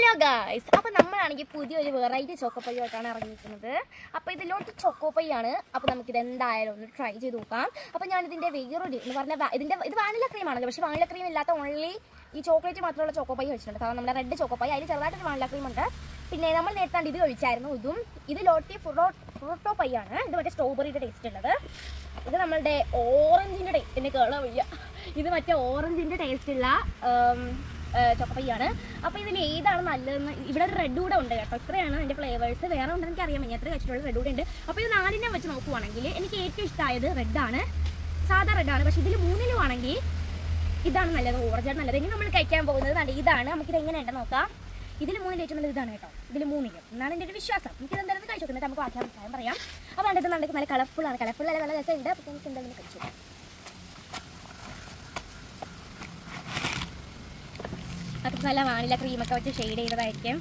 hello guys അപ്പോൾ നമ്മളാണെങ്കിൽ പുതിയൊരു വെറൈറ്റി ചോക്കോപ്പയ്യായിട്ടാണ് ഇറങ്ങിയിരിക്കുന്നത് അപ്പോൾ ഇതിലോട്ട് ചോക്കോപ്പയ്യാണ് അപ്പോൾ നമുക്കിത് എന്തായാലും ഒന്ന് ട്രൈ ചെയ്ത് നോക്കാം അപ്പോൾ ഞാനിതിൻ്റെ വേറൊരു എന്ന് പറഞ്ഞാൽ വാ- ഇതിൻ്റെ ഇത് വാനില ക്രീം ആണല്ലോ പക്ഷേ വാനില ക്രീം ഇല്ലാത്ത ഓൺലി ഈ ചോക്ലേറ്റ് മാത്രമുള്ള ചോക്കോപ്പയ്യ വെച്ചിട്ടുണ്ട് കാരണം നമ്മുടെ റെഡ് ചോക്കോപ്പയ്യ അതിൽ ചെറുതായിട്ടൊരു വാനില ക്രീം ഉണ്ട് പിന്നെ നമ്മൾ നേരത്തെ ഇത് കഴിച്ചായിരുന്നു ഇതും ഇത് ലോട്ടി ഫ്രൂട്ടോ ഫ്രൂട്ടോ പയ്യാണ് ഇത് മറ്റേ സ്ട്രോബെറിയുടെ ടേസ്റ്റ് ഉള്ളത് ഇത് നമ്മളുടെ ഓറഞ്ചിൻ്റെ ടേസ്റ്റിന് കേളവില്ല ഇത് മറ്റേ ഓറഞ്ചിൻ്റെ ടേസ്റ്റ് ഉള്ള ചൊക്കപ്പയ്യാണ് അപ്പോൾ ഇതിൽ ഏതാണ് നല്ലതെന്ന് ഇവിടെ ഒരു റെഡ് കൂടെ ഉണ്ട് കേട്ടോ ഇത്രയാണ് അതിൻ്റെ ഫ്ലേവേഴ്സ് വേറെ ഉണ്ടെന്ന് എനിക്ക് അറിയാൻ എത്ര കഴിച്ചിട്ടുള്ള റെഡ് കൂടെ ഉണ്ട് അപ്പോൾ ഇത് നാലിനെ വെച്ച് നോക്കുവാണെങ്കിൽ എനിക്ക് ഏറ്റവും ഇഷ്ടമായത് റെഡാണ് സാധാ റെഡാണ് പക്ഷേ ഇതിൽ മൂന്നിലും ആണെങ്കിൽ ഇതാണ് നല്ലത് ഓറഞ്ചാണ് നല്ലത് ഇനി നമ്മൾ കഴിക്കാൻ പോകുന്നത് ദാണ്ടെ ഇതാണ് നമുക്കിത് എങ്ങനെയുണ്ട് നോക്കാം ഇതിൽ മൂന്നിൽ ഏറ്റവും നല്ലത് ഇതാണ് കേട്ടോ ഇതിൽ മൂന്നിലും എന്നാണ് എൻ്റെ ഒരു വിശ്വാസം എനിക്ക് എന്തായാലും കഴിച്ചു നോക്കുന്നത് നമുക്ക് ബാക്കി അഭിപ്രായം പറയാം അപ്പോൾ കണ്ടത് നമുക്ക് നല്ല കളർഫുള്ളാണ് കളർഫുൾ അല്ല നല്ല രസമുണ്ട് അപ്പോൾ നമുക്ക് എന്തായാലും കഴിച്ചു നോക്കാം അതൊക്കെ നല്ല വാനില ക്രീമൊക്കെ വെച്ച് ഷെയ്ഡ് ചെയ്തതായിരിക്കും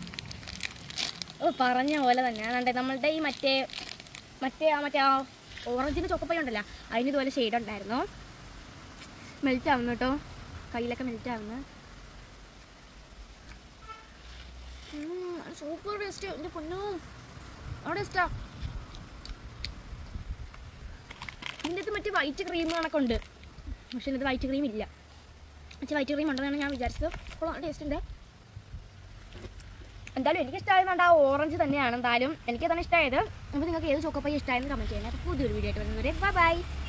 ഓ പറഞ്ഞ പോലെ തന്നെ അതാണ്ട് നമ്മളുടെ ഈ മറ്റേ മറ്റേ ആ മറ്റേ ആ ഓറഞ്ചിൻ്റെ ചൊക്കപ്പഴം ഉണ്ടല്ലോ അതിന് ഇതുപോലെ ഷെയ്ഡ് ഉണ്ടായിരുന്നു മെൽറ്റ് ആവുന്നു കേട്ടോ കയ്യിലൊക്കെ മെൽറ്റ് ആവുന്നു സൂപ്പർ ടേസ്റ്റ് എൻ്റെ പൊന്നോ അവിടെ ഇഷ്ടാ ഇതിൻ്റെ അത് മറ്റേ വൈറ്റ് ക്രീം കണക്കുണ്ട് പക്ഷേ ഇതിനകത്ത് വൈറ്റ് ക്രീം ഇല്ല പക്ഷേ വൈറ്റ് ക്രീം ഉണ്ടെന്നാണ് ഞാൻ വിചാരിച്ചത് അപ്പോൾ ടേസ്റ്റ് ഉണ്ട് എന്തായാലും എനിക്ക് ഇഷ്ടമായതുകൊണ്ട് ആ ഓറഞ്ച് തന്നെയാണ് എന്തായാലും എനിക്ക് അതാണ് ഇഷ്ടമായത് അപ്പോൾ നിങ്ങൾക്ക് ഏത് ചോക്കപ്പൈ ഇഷ്ടമായെന്ന് കമൻറ്റ് ചെയ്യണം അപ്പോൾ പുതിയൊരു വീഡിയോ ആയിട്ട് വരുന്നവരെ ബൈ ബൈ